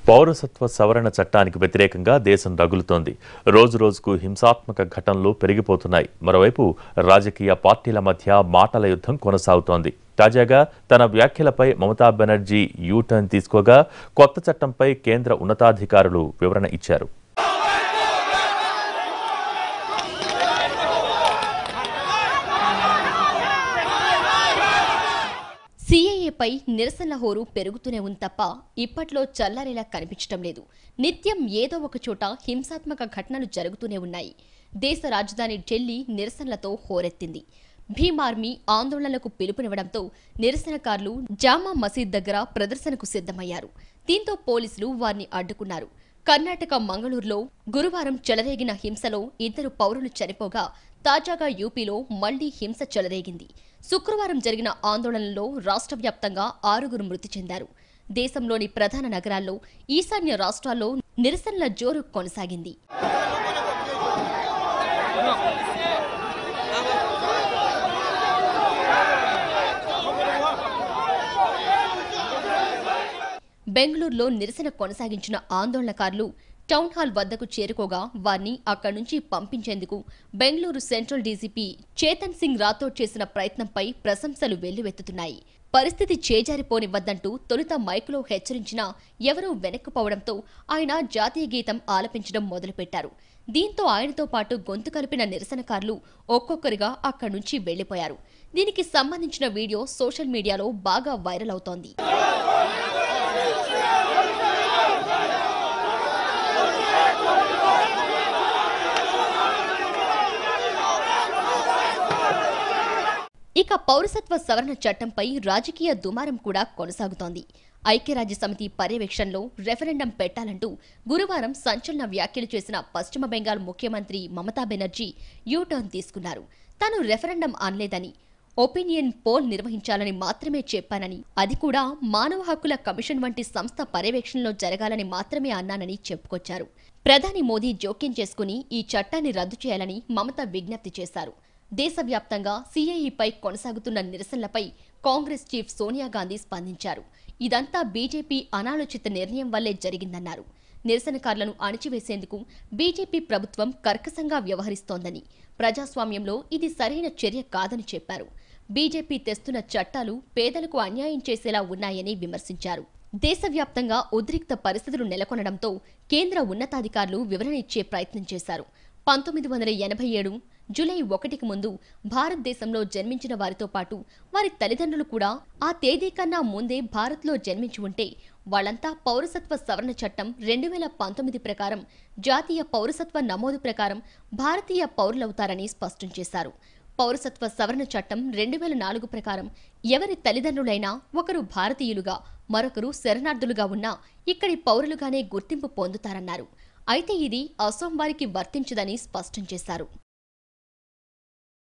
పౌరసత్వ సవరణ చట్టానికి వ్యతిరేకంగా దేశం రగులుతోంది రోజు రోజుకు హింసాత్మక ఘటనలు పెరిగిపోతున్నాయి మరోవైపు రాజకీయ పార్టీల మధ్య మాటల యుద్ధం కొనసాగుతోంది తాజాగా తన వ్యాఖ్యలపై మమతా బెనర్జీ యూటర్న్ తీసుకోగా కొత్త చట్టంపై కేంద్ర ఉన్నతాధికారులు వివరణ ఇచ్చారు సీఏఏపై నిరసనల హోరు పెరుగుతూనే ఉంది తప్ప ఇప్పట్లో చల్లారేలా కనిపించడం లేదు నిత్యం ఏదో ఒక చోట హింసాత్మక ఘటనలు జరుగుతూనే ఉన్నాయి దేశ రాజధాని ఢిల్లీ నిరసనలతో హోరెత్తింది భీమ్ ఆర్మీ ఆందోళనలకు పిలుపునివ్వడంతో నిరసనకారులు జామా మసీద్ దగ్గర ప్రదర్శనకు సిద్ధమయ్యారు దీంతో పోలీసులు వారిని అడ్డుకున్నారు కర్ణాటక మంగళూరులో గురువారం చెలరేగిన హింసలో ఇద్దరు పౌరులు చనిపోగా తాజాగా యూపీలో మళ్లీ హింస చెలరేగింది శుక్రవారం జరిగిన ఆందోళనలో రాష్ట్ర వ్యాప్తంగా ఆరుగురు మృతి చెందారు దేశంలోని ప్రధాన నగరాల్లో ఈశాన్య రాష్ట్రాల్లో నిరసనల జోరు కొనసాగింది బెంగళూరులో నిరసన కొనసాగించిన ఆందోళనకారులు టౌన్ హాల్ వద్దకు చేరుకోగా వారిని అక్కడి నుంచి పంపించేందుకు బెంగళూరు సెంట్రల్ డీజీపీ చేతన్ సింగ్ రాథోడ్ చేసిన ప్రయత్నంపై ప్రశంసలు వెల్లువెత్తుతున్నాయి పరిస్థితి చేజారిపోనివ్వద్దంటూ తొలుత మైకులో హెచ్చరించినా ఎవరూ వెనక్కుపోవడంతో ఆయన జాతీయ గీతం ఆలపించడం మొదలుపెట్టారు దీంతో ఆయనతో పాటు గొంతు కలిపిన నిరసనకారులు ఒక్కొక్కరిగా అక్కడి నుంచి వెళ్లిపోయారు దీనికి సంబంధించిన వీడియో సోషల్ మీడియాలో బాగా వైరల్ అవుతోంది ఇక పౌరసత్వ సవరణ చట్టంపై రాజకీయ దుమారం కూడా కొనసాగుతోంది ఐక్యరాజ్య సమితి పర్యవేక్షణలో రెఫరెండం పెట్టాలంటూ గురువారం సంచలన వ్యాఖ్యలు చేసిన పశ్చిమ బెంగాల్ ముఖ్యమంత్రి మమతా బెనర్జీ యూటర్న్ తీసుకున్నారు తాను రెఫరెండం అనలేదని ఒపీనియన్ పోల్ నిర్వహించాలని మాత్రమే చెప్పానని అది కూడా మానవ హక్కుల కమిషన్ వంటి సంస్థ పర్యవేక్షణలో జరగాలని మాత్రమే అన్నానని చెప్పుకొచ్చారు ప్రధాని మోదీ జోక్యం చేసుకుని ఈ చట్టాన్ని రద్దు చేయాలని మమత విజ్ఞప్తి చేశారు దేశవ్యాప్తంగా సీఏఈపై కొనసాగుతున్న నిరసనలపై కాంగ్రెస్ చీఫ్ సోనియా గాంధీ స్పందించారు ఇదంతా బీజేపీ అనాలోచిత నిర్ణయం వల్లే జరిగిందన్నారు నిరసనకారులను అణిచివేసేందుకు బీజేపీ ప్రభుత్వం కర్కశంగా వ్యవహరిస్తోందని ప్రజాస్వామ్యంలో ఇది సరైన చర్య కాదని చెప్పారు బీజేపీ తెస్తున్న చట్టాలు పేదలకు అన్యాయం చేసేలా ఉన్నాయని విమర్శించారు దేశవ్యాప్తంగా ఉద్రిక్త పరిస్థితులు నెలకొనడంతో కేంద్ర ఉన్నతాధికారులు వివరణ ఇచ్చే ప్రయత్నం చేశారు పంతొమ్మిది వందల ఎనభై ఏడు జూలై ఒకటికి ముందు భారతదేశంలో జన్మించిన వారితో పాటు వారి తల్లిదండ్రులు కూడా ఆ తేదీ కన్నా ముందే భారత్లో జన్మించి ఉంటే వాళ్లంతా పౌరసత్వ సవరణ చట్టం రెండు వేల పంతొమ్మిది ప్రకారం జాతీయ పౌరసత్వ నమోదు ప్రకారం భారతీయ పౌరులవుతారని స్పష్టం చేశారు పౌరసత్వ సవరణ చట్టం రెండు వేల నాలుగు ప్రకారం ఎవరి తల్లిదండ్రులైనా ఒకరు భారతీయులుగా మరొకరు శరణార్థులుగా ఉన్నా ఇక్కడి పౌరులుగానే గుర్తింపు పొందుతారన్నారు అయితే ఇది అసోం వారికి వర్తించదని స్పష్టం చేశారు